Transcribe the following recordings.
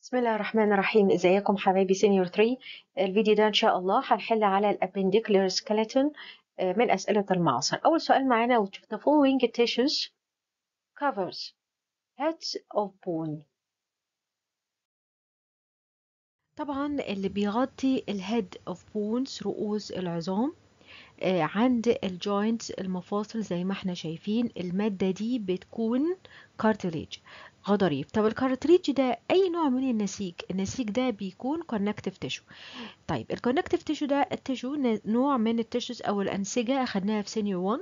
بسم الله الرحمن الرحيم ازيكم حبايبي سينيور 3 الفيديو ده ان شاء الله هنحل على الابنديكولار سكeleton من اسئله المعاصر اول سؤال معانا which of the following tissues covers heads of bone طبعا اللي بيغطي الهيد اوف بونز رؤوس العظام آه، عند الجوينتس المفاصل زي ما احنا شايفين المادة دي بتكون كارتليج غضاريف طب الكارتريج ده اي نوع من النسيج النسيج ده بيكون كونكتيف تيشو طيب الكونكتيف تيشو ده التيشو نوع من التيشوز او الانسجه اخدناها في سينيور 1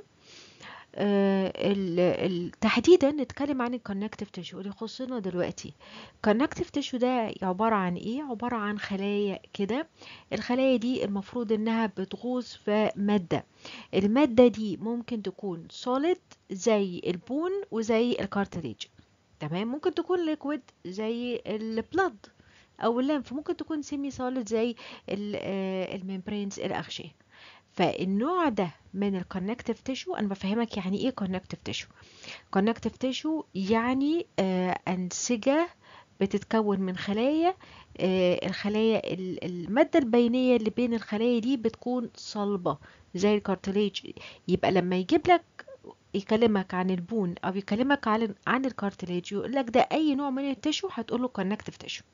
آه تحديدا نتكلم عن الكونكتيف تيشو اللي يخصنا دلوقتي الكونكتيف تيشو ده عباره عن ايه عباره عن خلايا كده الخلايا دي المفروض انها بتغوص في ماده الماده دي ممكن تكون سوليد زي البون وزي الكارتليج تمام ممكن تكون ليكويد زي البلد او الليمف ممكن تكون سيمي سوليد زي الممبرينز الاغشيه فالنوع ده من الكونكتيف تيشو انا بفهمك يعني ايه كونكتيف تيشو كونكتيف تيشو يعني آه انسجه بتتكون من خلايا آه الخلايا الماده البينيه اللي بين الخلايا دي بتكون صلبه زي الكارتليج يبقى لما يجيب لك يكلمك عن البون او يكلمك عن عن الكارتليج يقول لك ده اي نوع من التشو هتقول له كونكتيف تشو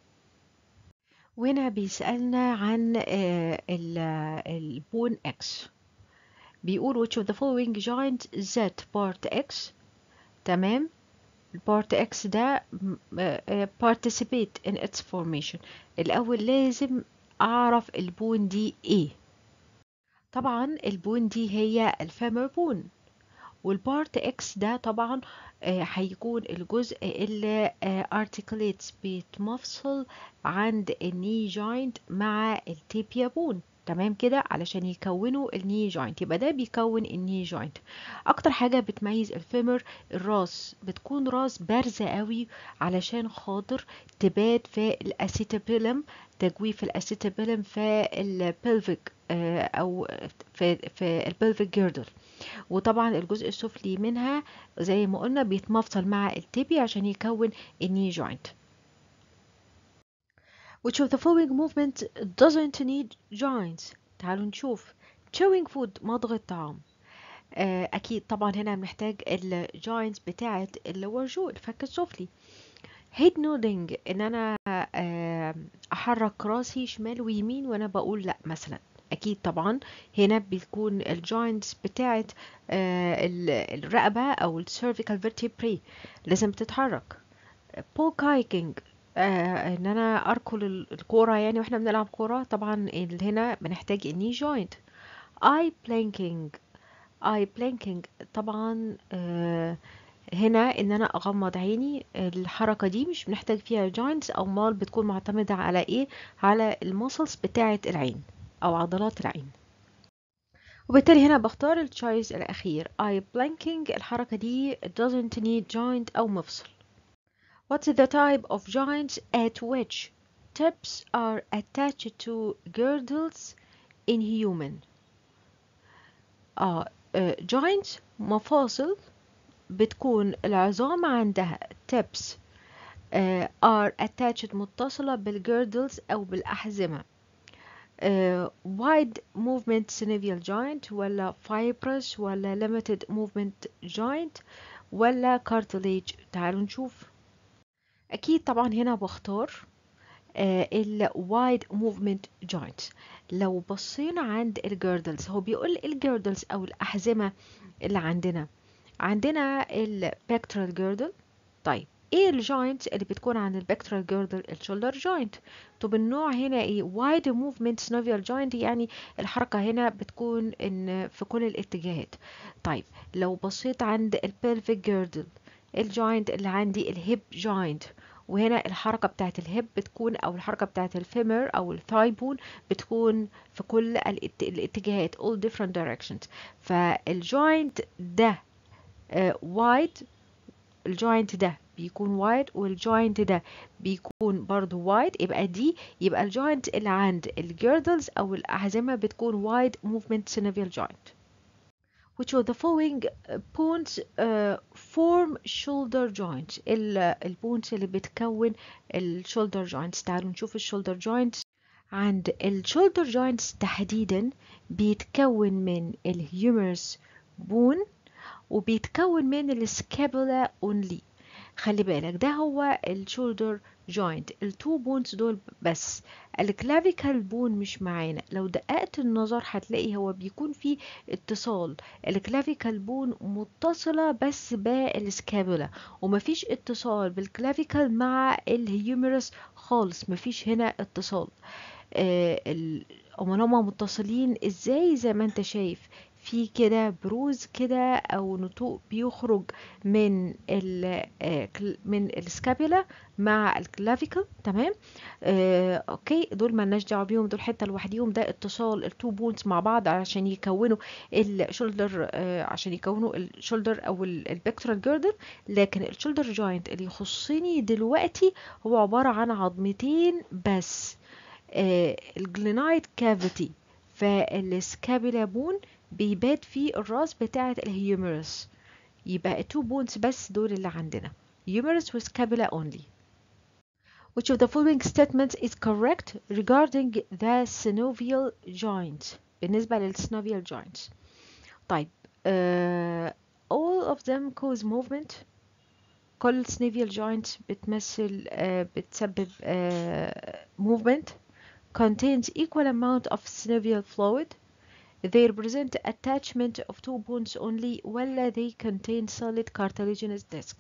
وهنا بيسالنا عن البون اكس بيقول which of the following joint that part x تمام البارت اكس ده participate in its formation الاول لازم اعرف البون دي ايه طبعا البون دي هي الفيمر بون والبارت اكس ده طبعا هيكون آه الجزء اللي آه ارتكليتس بيتمفصل عند الني جوينت مع التيبيا بون تمام كده علشان يكونوا الني جوينت يبقى ده بيكون الني جوينت اكتر حاجه بتميز الفيمر الراس بتكون راس بارزه قوي علشان خاطر تبات في الاسيتابيلم تجويف الاسيتابيلم في البلفيك آه او في في البلفيك جيردل وطبعا الجزء السفلي منها زي ما قلنا بيتمفصل مع التيبي عشان يكون الني جوينت which of the following movement doesn't need joints تعالوا نشوف chewing food مضغ الطعام أكيد طبعا هنا بنحتاج الجوينتس بتاعة اللور جو الفك السفلي head nodding إن أنا أحرك راسي شمال ويمين وأنا بقول لأ مثلا اكيد طبعا هنا بتكون الجوينتس بتاعت آه الرقبه او السيرفيكال فيرتيبري لازم تتحرك بول كايكينج آه ان انا اركل الكوره يعني واحنا بنلعب كوره طبعا هنا بنحتاج الني جوينت اي بلانكينج اي بلانكينج طبعا آه هنا ان انا اغمض عيني الحركة دي مش بنحتاج فيها جوينتس او مال بتكون معتمدة على ايه على المسلز بتاعة العين أو عضلات العين وبالتالي هنا بختار التشايز الأخير eye blinking الحركة دي doesn't need joint أو مفصل What's the type of joints at which tips are attached to girdles in human آه uh, joints مفاصل بتكون العظام عندها tips uh, are attached متصلة بالجيردلز أو بالأحزمة Uh, wide movement synovial joint ولا fibrous ولا limited movement joint ولا cartilage تعالوا نشوف أكيد طبعا هنا بختار uh, ال wide movement joint لو بصينا عند الجيردلز هو بيقول الجيردلز أو الأحزمة اللي عندنا عندنا البكترال جيردل طيب ايه الجوينت اللي بتكون عند البكترال جيردل الشولدر جوينت طب النوع هنا ايه وايد موفمنت سنوفيال جوينت يعني الحركه هنا بتكون ان في كل الاتجاهات طيب لو بصيت عند البلفيك جيردل الجوينت اللي عندي الهيب جوينت وهنا الحركة بتاعت الهيب بتكون أو الحركة بتاعت الفيمر أو الثاي بون بتكون في كل الاتجاهات all different directions فالجوينت ده وايد uh, الجوينت ده بيكون وايد والجوينت ده بيكون برضو وايد يبقى دي يبقى الجوينت اللي عند الجيردلز او الاحزمه بتكون وايد موفمنت synovial joint which of the following bones uh, form shoulder joint البونز اللي بتكون الشولدر joints تعالوا نشوف الشولدر joints عند الشولدر joints تحديدا بيتكون من الهيومرس بون وبيتكون من السكابولا اونلي خلي بالك ده هو الشولدر جوينت التو بونز دول بس الكلافيكال بون مش معانا لو دققت النظر هتلاقي هو بيكون فيه اتصال الكلافيكال بون متصلة بس بالسكابولا ومفيش اتصال بالكلافيكال مع الهيومرس خالص مفيش هنا اتصال آه هما متصلين ازاي زي ما انت شايف في كده بروز كده او نتوء بيخرج من ال من السكابيولا مع الكلافيكل تمام آه، اوكي دول مالناش دعوه بيهم دول حته لوحديهم ده اتصال التو بونز مع بعض عشان يكونوا الشولدر آه، عشان يكونوا الشولدر او البكترال جيردل لكن الشولدر جوينت اللي يخصني دلوقتي هو عباره عن عظمتين بس آه، الجلينايد كافيتي فالسكابيلا بون بيبات في الراس بتاعة الهيومرس يبقى two bones بس دول اللي عندنا humerus و scapula only which of the following statements is correct regarding the synovial joint بالنسبة للsynovial joints طيب uh, all of them cause movement كل synovial joint بتمثل uh, بتسبب uh, movement contains equal amount of synovial fluid they represent attachment of two bones only ولا they contain solid cartilaginous disc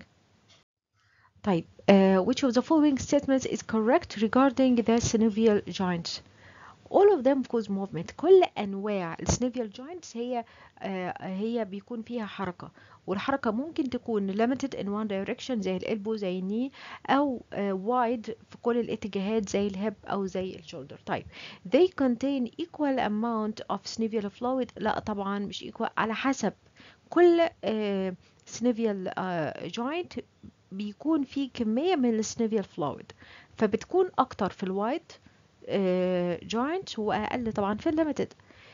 طيب uh, which of the following statements is correct regarding the synovial joints all of them cause movement كل انواع السينوفيال joints هي آه هي بيكون فيها حركه والحركه ممكن تكون limited in one direction زي الالبو زي الني او آه wide في كل الاتجاهات زي الهب او زي الشولدر طيب they contain equal amount of synovial fluid لا طبعا مش equal على حسب كل آه synovial آه joint بيكون فيه كميه من السينوفيال فلويد فبتكون اكتر في الوايد joint وأقل طبعا في الليميتد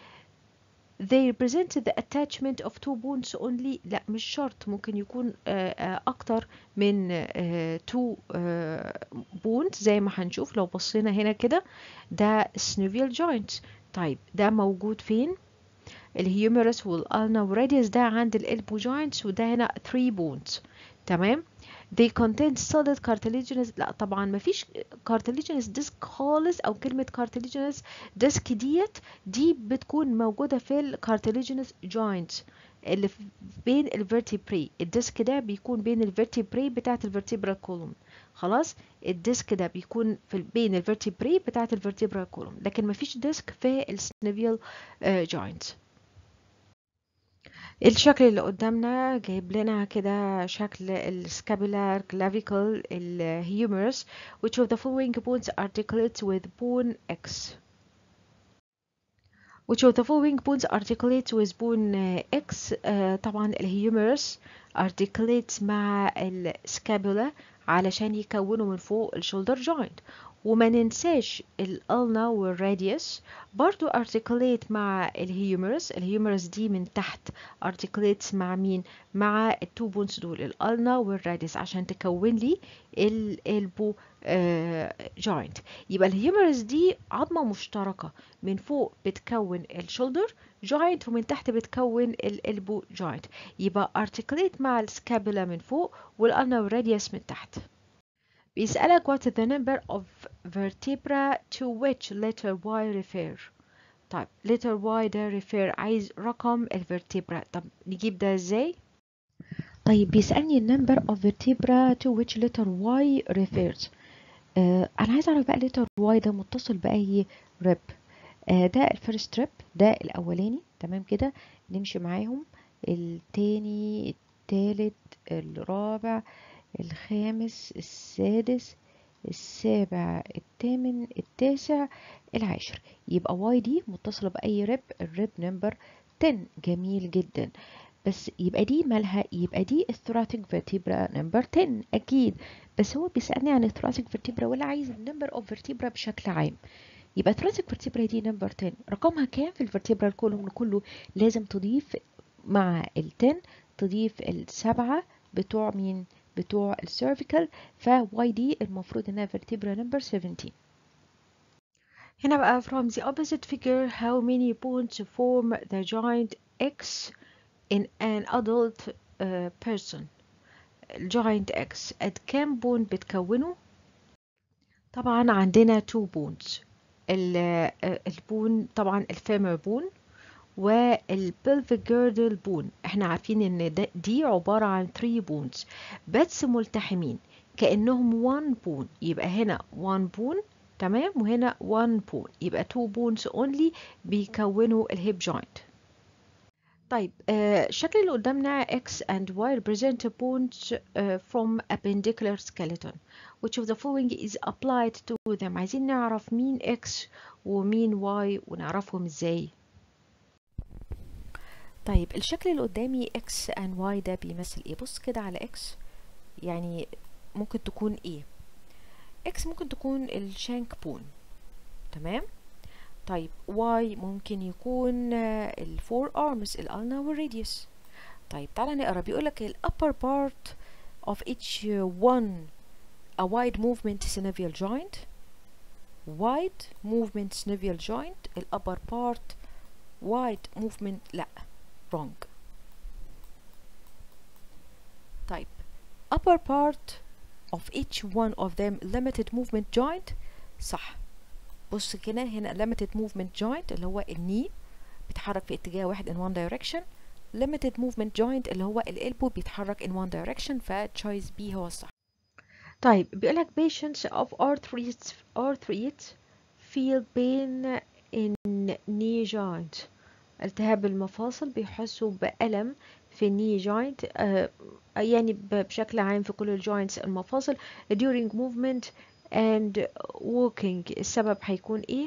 they represent the attachment of two bones only لا مش شرط ممكن يكون أكتر من two bones زي ما هنشوف لو بصينا هنا كده ده synovial joint طيب ده موجود فين الهيومرس والالنا والراديوس ده عند الالبو joints وده هنا 3 bones تمام they contain solid cartilaginous لا طبعا مفيش cartilaginous disc خالص او كلمة cartilaginous disc ديت دي بتكون موجودة في ال cartilaginous joint اللي بين الفرتبري الديسك ده بيكون بين الفرتبري بتاعة الفرتبرال كولوم خلاص الديسك ده بيكون في بين الفرتبري بتاعة الفرتبرال كولوم لكن مفيش ديسك في السنيفيال جوينت الشكل اللي قدامنا جايب لنا كده شكل السكابولار clavicle الهيومرس which of the following bones articulates with bone X which of the following bones articulates with bone X uh, طبعا الهيومرس articulates مع السكابولا علشان يكونوا من فوق الشولدر جوينت وما ننساش الالنا والراديوس برضو articulate مع الهيومرس الهيومرس دي من تحت articulates مع مين مع التو بونز دول الالنا والراديوس عشان تكون لي الالبو جوينت يبقى الهيومرس دي عظمه مشتركه من فوق بتكون الشولدر جوينت ومن تحت بتكون الالبو جوينت يبقى articulate مع السكابولا من فوق والالنا والراديوس من تحت بيسألك what is the number of vertebra to which letter Y refer طيب letter Y ده refer عايز رقم الفرتبرا طب نجيب ده ازاي طيب بيسألني number of vertebra to which letter Y refers آه انا عايز اعرف بقى letter Y ده متصل بأي ريب آه ده الفيرست ريب ده الاولاني تمام كده نمشي معاهم التاني التالت الرابع الخامس السادس السابع الثامن التاسع العاشر يبقى واي دي متصلة بأي ريب الريب نمبر 10 جميل جدا بس يبقى دي مالها يبقى دي الثوراتيك فيرتيبرا نمبر 10 اكيد بس هو بيسالني عن الثوراتيك فيرتيبرا ولا عايز النمبر اوف فيرتيبرا بشكل عام يبقى الثوراتيك فيرتيبرا دي نمبر 10 رقمها كام في الفيرتيبرا كولوم كله لازم تضيف مع ال 10 تضيف السبعة بتوع مين بتوع السيرفيكال ف y دي المفروض انها vertebra number 17 هنا بقى from the opposite figure how many bones form the joint X in an adult uh, person الجوينت X قد كام بون بتكونه طبعا عندنا two bones البون طبعا الفيمر بون والبلفيك جيردل بون احنا عارفين ان ده دي عبارة عن 3 بونز بس ملتحمين كأنهم 1 بون يبقى هنا 1 بون تمام وهنا 1 بون يبقى 2 بونز اونلي بيكونوا الهيب جوينت طيب آه الشكل اللي قدامنا X and Y represent bones uh, from appendicular skeleton which of the following is applied to them عايزين نعرف مين X ومين Y ونعرفهم ازاي طيب الشكل اللي قدامي X and Y ده بيمثل ايه بص كده على X يعني ممكن تكون ايه X ممكن تكون الشانك بون تمام طيب Y ممكن يكون الفور arms الالنا والراديوس طيب تعالى نقرا بيقولك ال upper part of each one a wide movement synovial joint wide movement synovial joint ال upper part wide movement لا wrong طيب upper part of each one of them limited movement joint صح بص كده هنا limited movement joint اللي هو الني بيتحرك في اتجاه واحد in one direction limited movement joint اللي هو الالبو بيتحرك in one direction ف choice B هو الصح طيب بيقولك patients of arthritis arthritis feel pain in knee joint التهاب المفاصل بيحسوا بألم في الني جوينت آه يعني بشكل عام في كل الجوينتس المفاصل during movement and walking السبب هيكون ايه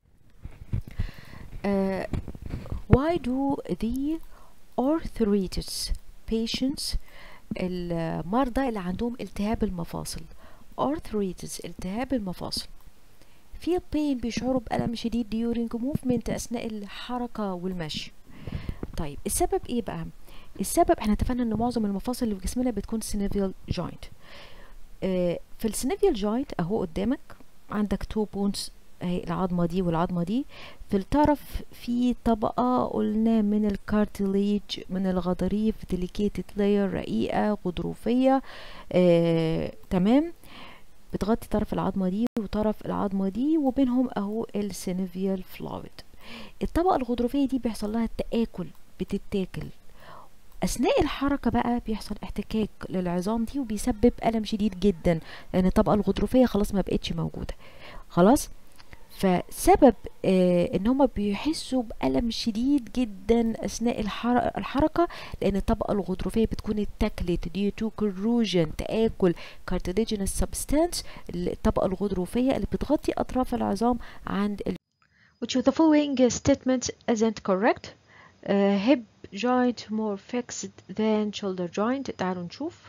uh, why do the arthritis patients المرضى اللي عندهم التهاب المفاصل arthritis التهاب المفاصل feel pain بيشعروا بألم شديد during movement أثناء الحركة والمشي طيب السبب ايه بقى السبب احنا اتفقنا ان معظم المفاصل اللي في جسمنا بتكون synovial joint اه في السينيفيال جوينت اهو قدامك عندك تو بونز اهي العظمه دي والعظمه دي في الطرف في طبقه قلنا من الكارتليج من الغضاريف ديليكيتد لاير رقيقه غضروفيه آه، تمام بتغطي طرف العظمه دي وطرف العظمه دي وبينهم اهو السينيفيال فلويد الطبقه الغضروفيه دي بيحصل لها التآكل بتتاكل اثناء الحركه بقى بيحصل احتكاك للعظام دي وبيسبب الم شديد جدا لان الطبقه الغضروفيه خلاص ما بقتش موجوده خلاص فسبب آه ان هما بيحسوا بألم شديد جدا اثناء الحر- الحركه لان الطبقه الغضروفيه بتكون اتاكلت دي تو كروجن تاكل cartilaginous substance الطبقه الغضروفيه اللي بتغطي اطراف العظام عند ال Which of the following statements isn't correct? Uh, hip joint more fixed than shoulder joint تعالوا نشوف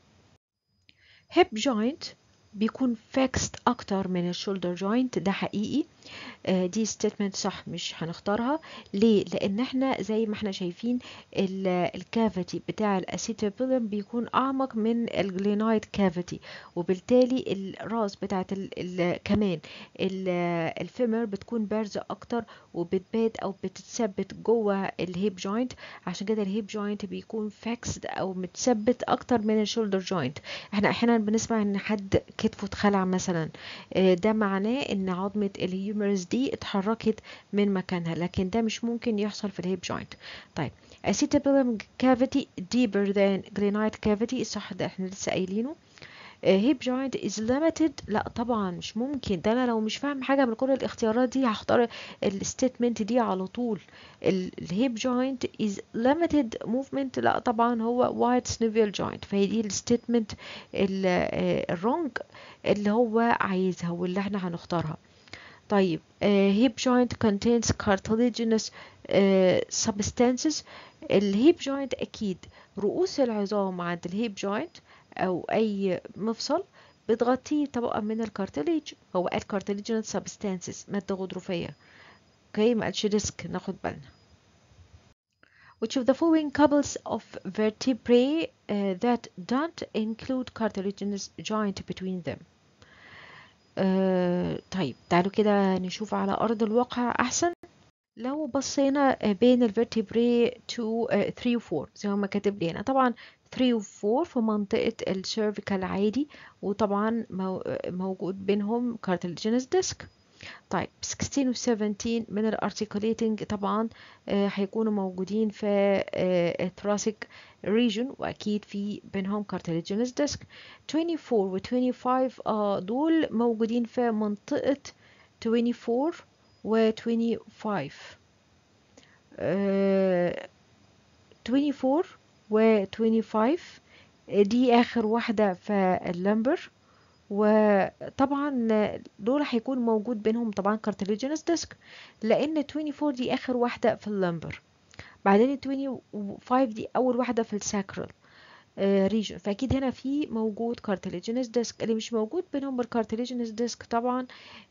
hip joint بيكون fixed أكتر من الشولدر جوينت ده حقيقي آه دي statement صح مش هنختارها ليه؟ لأن احنا زي ما احنا شايفين الكافيتي بتاع الاسيتابيلم بيكون أعمق من الجلينايد كافيتي وبالتالي الراس بتاعت ال ال كمان الفيمر بتكون بارزة أكتر وبتبات أو بتتثبت جوه الهيب جوينت عشان كده الهيب جوينت بيكون فيكسد أو متثبت أكتر من الشولدر جوينت احنا أحيانا بنسمع إن حد كتفه اتخلع مثلا آه ده معناه إن عظمة الهيومرس دي اتحركت من مكانها لكن ده مش ممكن يحصل في الهيب جوينت طيب acetabulum cavity deeper than granite cavity صح ده احنا لسه قايلينه هيب جوينت is limited لا طبعا مش ممكن ده انا لو مش فاهم حاجه من كل الاختيارات دي هختار الستيتمنت دي على طول الهيب جوينت is limited movement لا طبعا هو wide snivel joint فهي دي الستيتمنت الرونج اللي هو عايزها واللي احنا هنختارها طيب uh, hip joint contains cartilaginous uh, substances الهيب جوينت اكيد رؤوس العظام عند الهيب جوينت او اي مفصل بتغطيه طبقه من الكارتليج هو قال cartilaginous substances ماده غضروفيه اوكي ما قالش ديسك ناخد بالنا which of the following couples of vertebrae uh, that don't include cartilaginous joint between them uh, طيب تعالوا كده نشوف على أرض الواقع أحسن لو بصينا بين الفرتبري 2 3 و 4 زي ما كاتب لي هنا طبعا 3 و 4 في منطقة السيرفيكال عادي وطبعا موجود بينهم cartilaginous disc طيب 16 و 17 من الارتيكوليتنج طبعا هيكونوا موجودين في الثراسيك ريجن واكيد في بينهم cartilaginous disc 24 و 25 آه دول موجودين في منطقة 24 و 25 آه 24 و 25 دي اخر واحدة في اللمبر وطبعا دول هيكون موجود بينهم طبعا cartilaginous disc لان 24 دي اخر واحدة في اللمبر بعدين 25 دي اول واحدة في الساكرال ريجن فاكيد هنا في موجود cartilaginous disc اللي مش موجود بينهم الكارتليجينس ديسك طبعا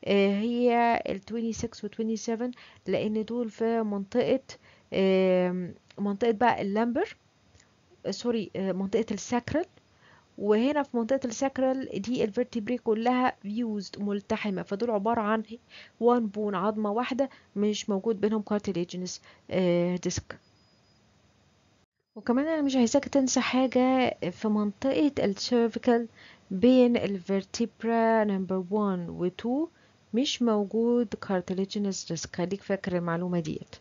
هي ال 26 و 27 لان دول في منطقة منطقة بقى اللمبر سوري منطقة الساكرال وهنا في منطقة الساكرال دي الفرتبري كلها فيوزد ملتحمة فدول عبارة عن وان بون عظمة واحدة مش موجود بينهم كارتليجينس ديسك وكمان انا مش عايزاك تنسى حاجة في منطقة السيرفيكال بين الفرتبرا نمبر 1 و 2 مش موجود cartilaginous disc خليك فاكر المعلومة ديت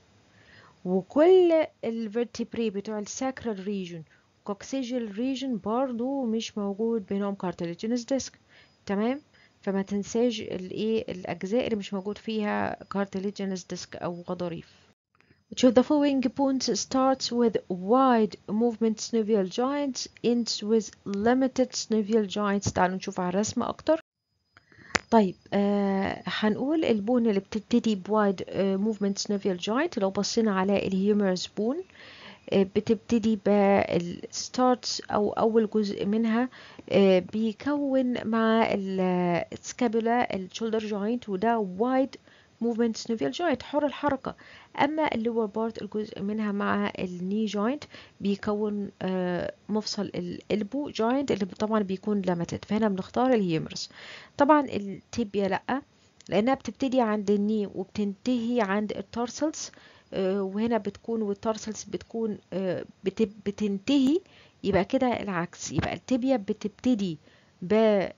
وكل الفرتبري بتوع الساكرال ريجن كوكسيجيال ريجن برضو مش موجود بينهم cartilaginous disc تمام فما تنساش الايه الاجزاء اللي مش موجود فيها cartilaginous disc او غضاريف Which of the following bones starts with wide movement synovial joints ends with limited synovial joints تعالوا نشوف على الرسمة أكتر طيب آه هنقول البون اللي بتبتدي بوايد آه movement synovial joint لو بصينا على الهيومرس بون آه بتبتدي بالستارتس أو أول جزء منها آه بيكون مع السكابولا الشولدر جوينت وده وايد movement synovial joint حر الحركة أما اللور بارت الجزء منها مع الني جوينت بيكون آه مفصل الالبو جوينت اللي طبعا بيكون limited فهنا بنختار الهيومرس طبعا التيبيا لأ لأنها بتبتدي عند الني وبتنتهي عند التارسلز آه وهنا بتكون والتارسلز بتكون آه بتنتهي يبقى كده العكس يبقى التيبيا بتبتدي ب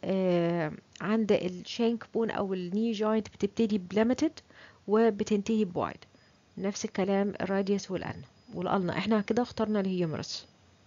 عند الشانك بون او الني جوينت بتبتدي بليميتد وبتنتهي بوايد نفس الكلام الراديوس والان والالنا احنا كده اخترنا الهيومرس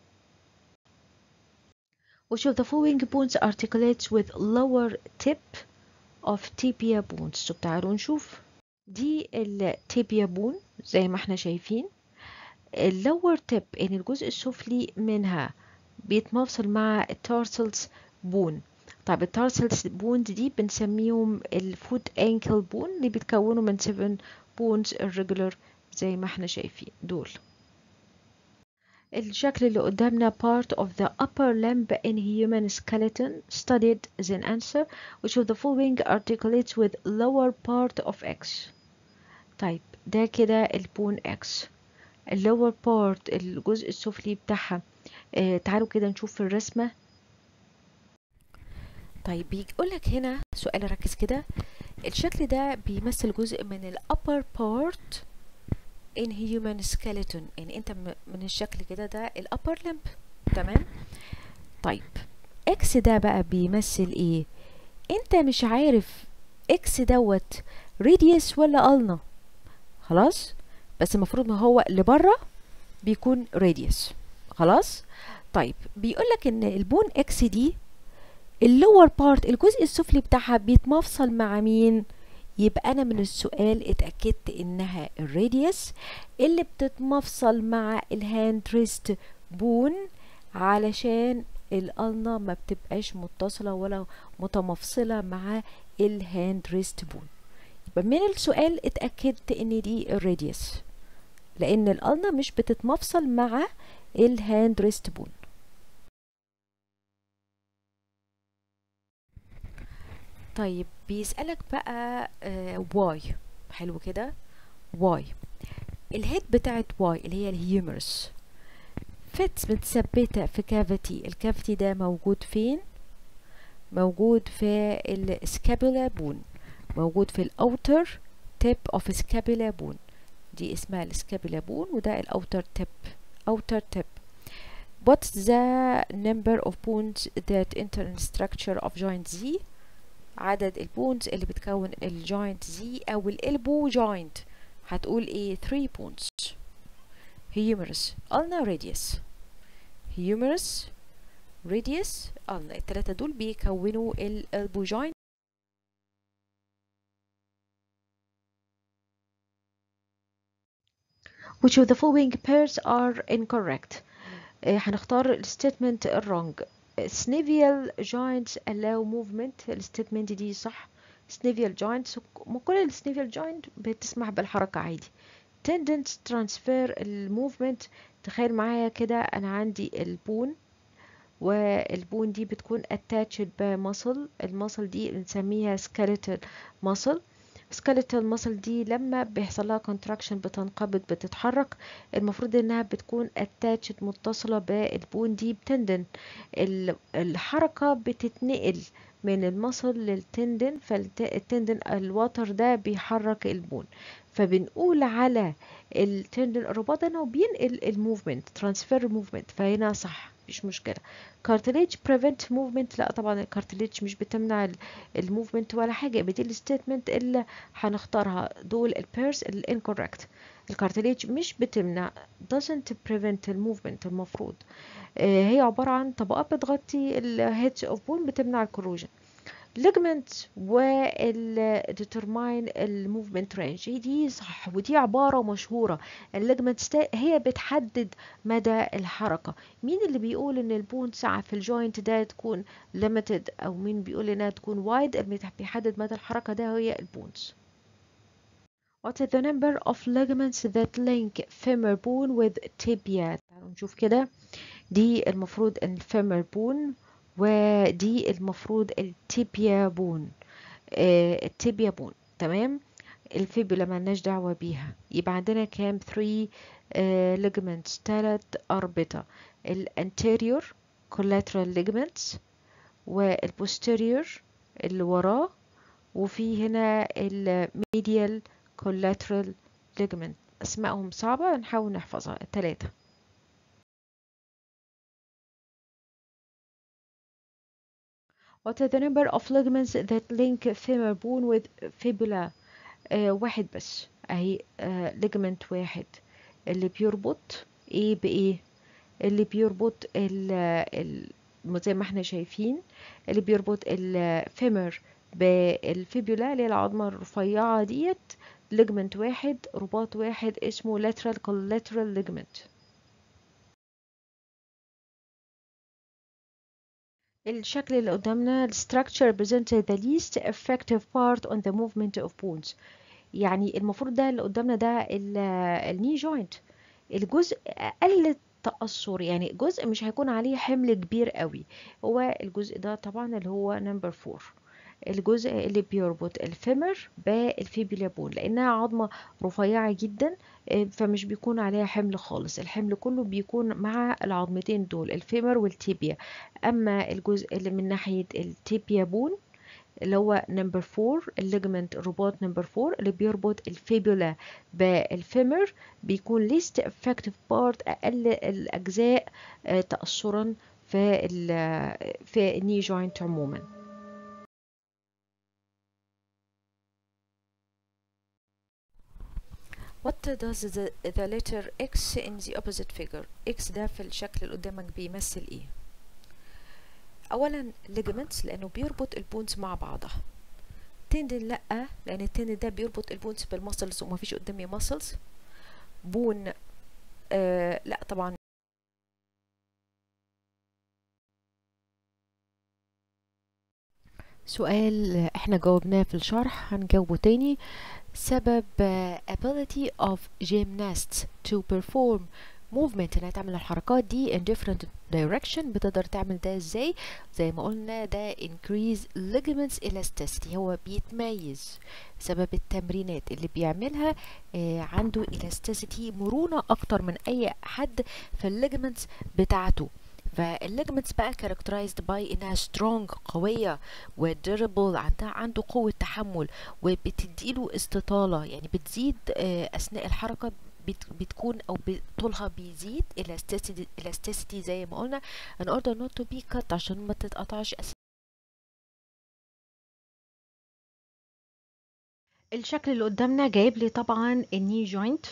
which of the following bones articulates with lower tip of tibia bones طب تعالوا نشوف دي التيبيا بون زي ما احنا شايفين اللور تيب ان الجزء السفلي منها بيتمفصل مع التارسلز بون طيب التارسلز بونز دي بنسميهم الفوت انكل بون اللي بيتكونوا من 7 بونز الريجولر زي ما احنا شايفين دول الشكل اللي قدامنا part of the upper limb in human skeleton studied as an answer which of the following articulates with lower part of X طيب ده كده البون X اللور بارت الجزء السفلي بتاعها آه تعالوا كده نشوف في الرسمة طيب بيقول لك هنا سؤال ركز كده الشكل ده بيمثل جزء من ال upper part in human skeleton يعني انت من الشكل كده ده ال upper limb تمام طيب اكس ده بقى بيمثل ايه انت مش عارف اكس دوت راديوس ولا النا خلاص بس المفروض ما هو اللي بره بيكون راديوس خلاص طيب بيقول لك ان البون اكس دي اللور بارت الجزء السفلي بتاعها بيتمفصل مع مين يبقى انا من السؤال اتاكدت انها الراديوس اللي بتتمفصل مع الهاند ريست بون علشان القلنة ما بتبقاش متصلة ولا متمفصلة مع الهاند ريست بون يبقى من السؤال اتأكدت ان دي الراديوس لان القلنة مش بتتمفصل مع الهاند ريست بون طيب بيسألك بقى واي حلو كده واي الهيد بتاعت واي اللي هي الهيومرس فيتس متثبتة في كافيتي الكافيتي ده موجود فين موجود في السكابولا بون موجود في الاوتر تيب اوف سكابولا بون دي اسمها السكابولا بون وده الاوتر تيب outer tip what's the number of bones that enter in structure of joint Z عدد البونز اللي بتكون الجوينت Z او الالبو جوينت هتقول ايه 3 bones humerus ulnar radius humerus radius ulnar التلاتة دول بيكونوا الالبو جوينت which of the following pairs are incorrect هنختار الستيتمنت الرونج سنيفيال joints allow movement الستيتمنت دي صح سنيفيال joints كل السنيفيال joint بتسمح بالحركة عادي tendons transfer الموفمنت تخيل معايا كده انا عندي البون والبون دي بتكون attached بمصل المصل دي بنسميها skeletal muscle skeletal muscle دي لما بيحصل لها contraction بتنقبض بتتحرك المفروض انها بتكون attached متصلة بالبون دي بتندن الحركة بتتنقل من المصل للتندن فالتندن الوتر ده بيحرك البون فبنقول على التندن الرباط انه بينقل الموفمنت ترانسفير موفمنت فهنا صح مفيش مشكله كارتليج بريفنت موفمنت لا طبعا الكارتليج مش بتمنع الموفمنت ولا حاجه يبقى دي الستيتمنت اللي هنختارها دول البيرس الانكوركت الكارتليج مش بتمنع doesn't prevent الموفمنت المفروض آه هي عباره عن طبقات بتغطي الهيدز اوف بون بتمنع الكروجن ligament وال determine الموفمنت رينج دي صح ودي عبارة مشهورة الليجمنت هي بتحدد مدى الحركة مين اللي بيقول ان البون ساعة في الجوينت ده تكون limited او مين بيقول انها تكون وايد اللي بيحدد مدى الحركة ده هي البونز What is the number of ligaments that link femur bone with tibia تعالوا نشوف كده دي المفروض الفيمر بون ودي المفروض التيبيا بون آه التيبيا بون تمام الفيبولا ملناش دعوة بيها يبقى عندنا كام 3 آه ligaments تلات أربطة الانتيريور collateral ligaments والبوستيريور اللي وراه وفي هنا الميديال collateral ligament أسمائهم صعبة نحاول نحفظها التلاتة What are the number of ligaments that link femur bone with fibula آه واحد بس اهي آه ligament واحد اللي بيربط ايه بايه اللي بيربط ال ال زي ما احنا شايفين اللي بيربط الفيمر بالفيبولا اللي هي العظمة الرفيعة ديت ligament واحد رباط واحد اسمه lateral collateral ligament الشكل اللي قدامنا structure represents the least effective part on the movement of bones يعني المفروض ده اللي قدامنا ده الني جوينت الجزء اقل تأثر يعني جزء مش هيكون عليه حمل كبير قوي هو الجزء ده طبعا اللي هو نمبر فور الجزء اللي بيربط الفيمر بالفيبيلا بون لانها عظمه رفيعه جدا فمش بيكون عليها حمل خالص الحمل كله بيكون مع العظمتين دول الفيمر والتيبيا اما الجزء اللي من ناحيه التيبيا بون اللي هو نمبر فور الليجمنت الرباط نمبر فور اللي بيربط الفيبولا بالفيمر بيكون least effective part اقل الاجزاء تاثرا في في الني جوينت عموما What does the, the letter X in the opposite figure? X ده في الشكل اللي قدامك بيمثل ايه؟ اولا ligaments لانه بيربط البونز مع بعضها تندن لا لان التندن ده بيربط البونز بالمسلز ومفيش قدامي مسلز بون آه لا طبعا سؤال احنا جاوبناه في الشرح هنجاوبه تاني سبب uh, ability of gymnasts to perform movement انها تعمل الحركات دي in different direction بتقدر تعمل ده ازاي زي ما قلنا ده increase ligaments elasticity هو بيتميز بسبب التمرينات اللي بيعملها آه عنده elasticity مرونة اكتر من اي حد في الليجمنتس بتاعته فالليجمنتس بقى characterized by انها strong قوية ودurable عندها عنده قوة تحمل وبتديله استطالة يعني بتزيد آه اثناء الحركة بت بتكون او طولها بيزيد elasticity, elasticity زي ما قلنا in order not to be cut عشان ما تتقطعش الشكل اللي قدامنا جايب لي طبعا الني جوينت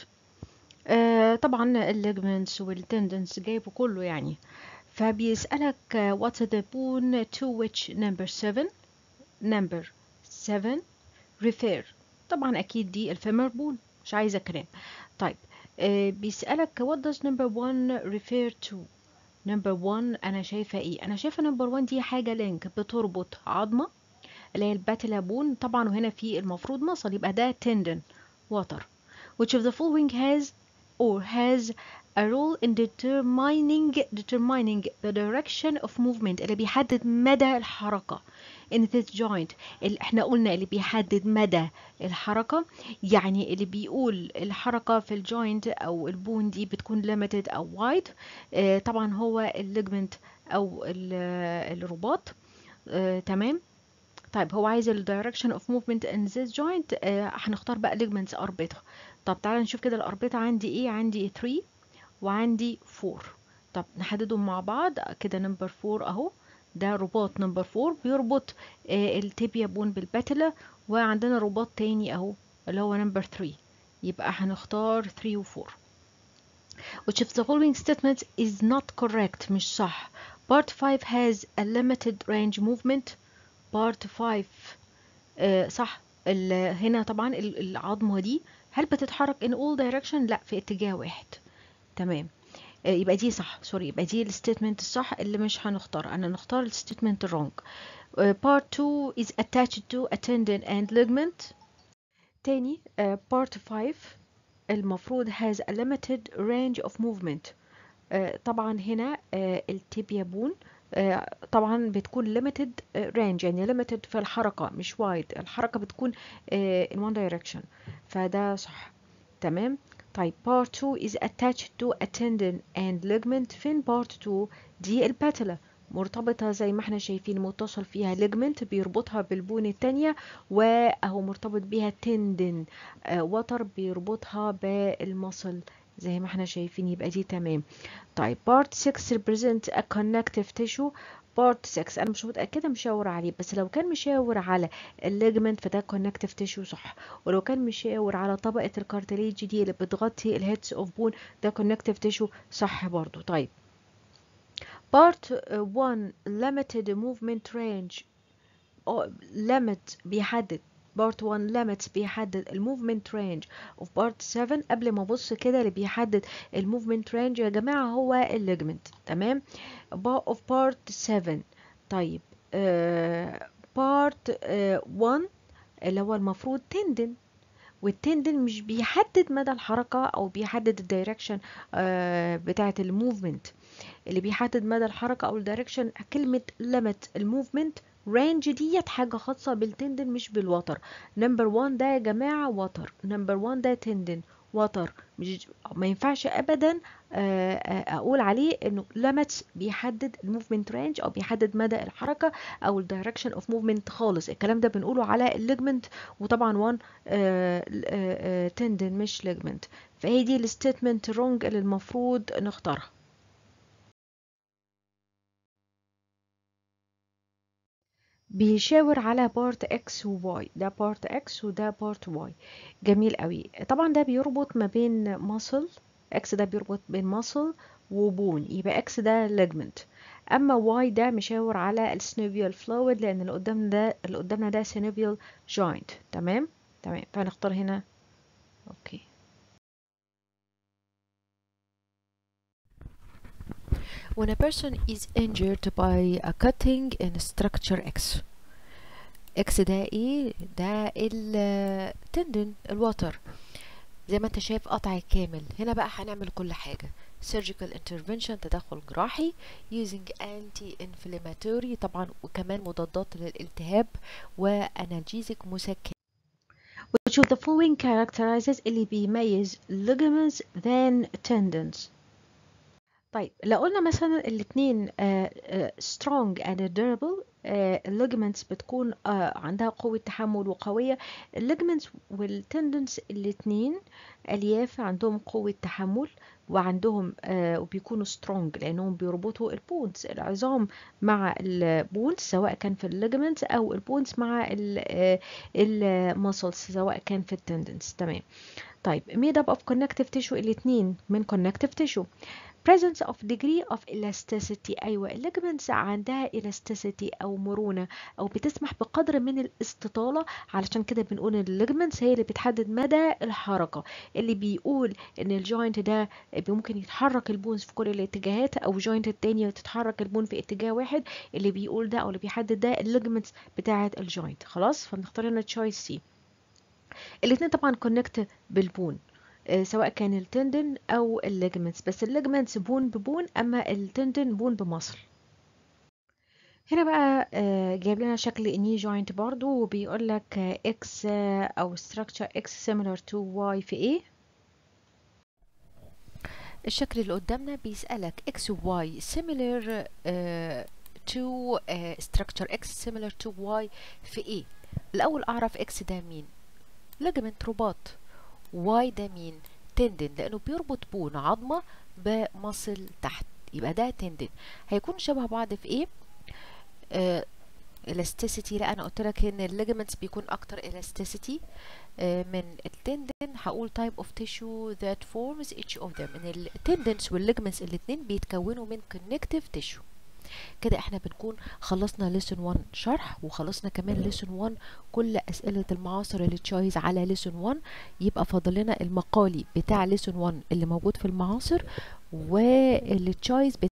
آه طبعا الليجمنتس والتندنس جايبه كله يعني فبيسألك uh, what's the bone to which number 7 number 7 refer طبعا أكيد دي الفيمر بون مش عايزة كلام طيب uh, بيسألك what does number 1 refer to number 1 أنا شايفة إيه أنا شايفة number 1 دي حاجة لينك بتربط عظمة اللي هي الباتيلا بون طبعا وهنا في المفروض مصل يبقى ده tendon water which of the following has or has a role in determining determining the direction of movement اللي بيحدد مدى الحركة in this joint اللي احنا قلنا اللي بيحدد مدى الحركة يعني اللي بيقول الحركة في الجوينت او البون دي بتكون limited او wide اه طبعا هو الليجمنت او الرباط اه تمام طيب هو عايز ال direction of movement in this joint اه هنختار بقى ligaments أربطة طب تعالى نشوف كده الأربطة عندي ايه عندي 3 وعندي 4 طب نحددهم مع بعض كده نمبر 4 اهو ده رباط نمبر 4 بيربط آه التيبيا بون بالباتلا وعندنا رباط تاني اهو اللي هو نمبر 3 يبقى هنختار 3 و 4 which of the following statements is not correct مش صح part 5 has a limited range movement part 5 آه صح هنا طبعا العظمة دي هل بتتحرك in all direction لا في اتجاه واحد تمام يبقى دي صح سوري يبقى دي الستيتمنت الصح اللي مش هنختار انا نختار الستيتمنت wrong part 2 is attached to a tendon and ligament تاني uh, part 5 المفروض has a limited range of movement uh, طبعا هنا uh, التيبيا بون طبعا بتكون limited range يعني limited في الحركة مش wide الحركة بتكون in one direction فده صح تمام طيب part 2 is attached to a tendon and ligament فين part 2 دي الباتلا مرتبطة زي ما احنا شايفين متصل فيها ligament بيربطها بالبون التانية واهو مرتبط بيها tendon آه وتر بيربطها بالمصل زي ما احنا شايفين يبقى دي تمام طيب part 6 represent a connective tissue بارت 6 انا مش متاكده مشاور عليه بس لو كان مشاور على الليجمنت فده كونكتيف تيشو صح ولو كان مشاور على طبقه الكارتليج دي اللي بتغطي الهيدز اوف بون ده كونكتيف تيشو صح برضو طيب بارت 1 limited movement range limit بيحدد بارت 1 limits بيحدد الموفمنت رينج اوف بارت 7 قبل ما ابص كده اللي بيحدد الموفمنت رينج يا جماعه هو الليجمنت تمام اوف بارت 7 طيب بارت 1 اللي هو المفروض تندن والتندن مش بيحدد مدى الحركة أو بيحدد الدايركشن بتاعة الموفمنت اللي بيحدد مدى الحركة أو الدايركشن كلمة limit الموفمنت رينج ديت حاجة خاصة بالتندن مش بالوتر نمبر 1 ده يا جماعة وتر نمبر 1 ده تندن وتر مش ما ينفعش ابدا اقول عليه انه ليميتس بيحدد الموفمنت رينج او بيحدد مدى الحركه او الدايركشن اوف موفمنت خالص الكلام ده بنقوله على الليجمنت وطبعا 1 تندن مش ليجمنت فهي دي الستيتمنت رونج اللي المفروض نختارها بيشاور على بارت اكس وواي ده بارت اكس وده بارت واي جميل قوي طبعا ده بيربط ما بين ماسل اكس ده بيربط بين ماسل وبون يبقى اكس ده ليجمنت اما واي ده مشاور على السينوفيال فلويد لان اللي قدامنا ده اللي قدامنا ده سينوفيال جوينت تمام تمام فهنختار هنا اوكي when a person is injured by a cutting in structure X X ده ايه ده التندن الوتر زي ما انت شايف قطع كامل هنا بقى هنعمل كل حاجة surgical intervention تدخل جراحي using anti-inflammatory طبعا وكمان مضادات للالتهاب وانالجيزك مسكن which of the following characterizes اللي بيميز ligaments than tendons طيب لو قلنا مثلا الاثنين uh, uh, strong and durable الليجمنتس بتكون آه عندها قوة تحمل وقوية الليجمنتس والتندنس الاتنين ألياف عندهم قوة تحمل وعندهم آه وبيكونوا سترونج لأنهم بيربطوا البونز العظام مع البونز سواء كان في الليجمنتس أو البونز مع المسلز سواء كان في التندنس تمام طيب made up of connective tissue الاتنين من connective tissue presence of degree of elasticity أيوة الليجمنتس عندها elasticity أو مرونة أو بتسمح بقدر من الاستطالة علشان كده بنقول إن الليجمنتس هي اللي بتحدد مدى الحركة اللي بيقول إن الجوينت ده ممكن يتحرك البونز في كل الاتجاهات أو جوينت التانية تتحرك البون في اتجاه واحد اللي بيقول ده أو اللي بيحدد ده الليجمنتس بتاعة الجوينت خلاص فنختار هنا تشويس سي الاتنين طبعا كونكت بالبون سواء كان التندن او الليجمنتس بس الليجمنتس بون ببون اما التندن بون بمصل هنا بقى جايب لنا شكل ني جوينت برضو وبيقول لك اكس او structure x similar to y في ايه الشكل اللي قدامنا بيسألك x و y similar uh, to uh, structure x similar to y في ايه الاول اعرف x ده مين ligament رباط واي ده مين تندن لانه بيربط بون عظمه بمصل تحت يبقى ده تندن هيكون شبه بعض في ايه آه elasticity لا انا قلت لك ان الليجمنتس بيكون اكتر elasticity آه من التندن هقول type of tissue that forms each of them ان التندنس والليجمنتس الاثنين بيتكونوا من connective tissue كده احنا بنكون خلصنا ليسون 1 شرح وخلصنا كمان ليسون 1 كل اسئله المعاصر اللي تشايز على ليسون 1 يبقى فاضل لنا المقالي بتاع ليسون 1 اللي موجود في المعاصر واللي تشايز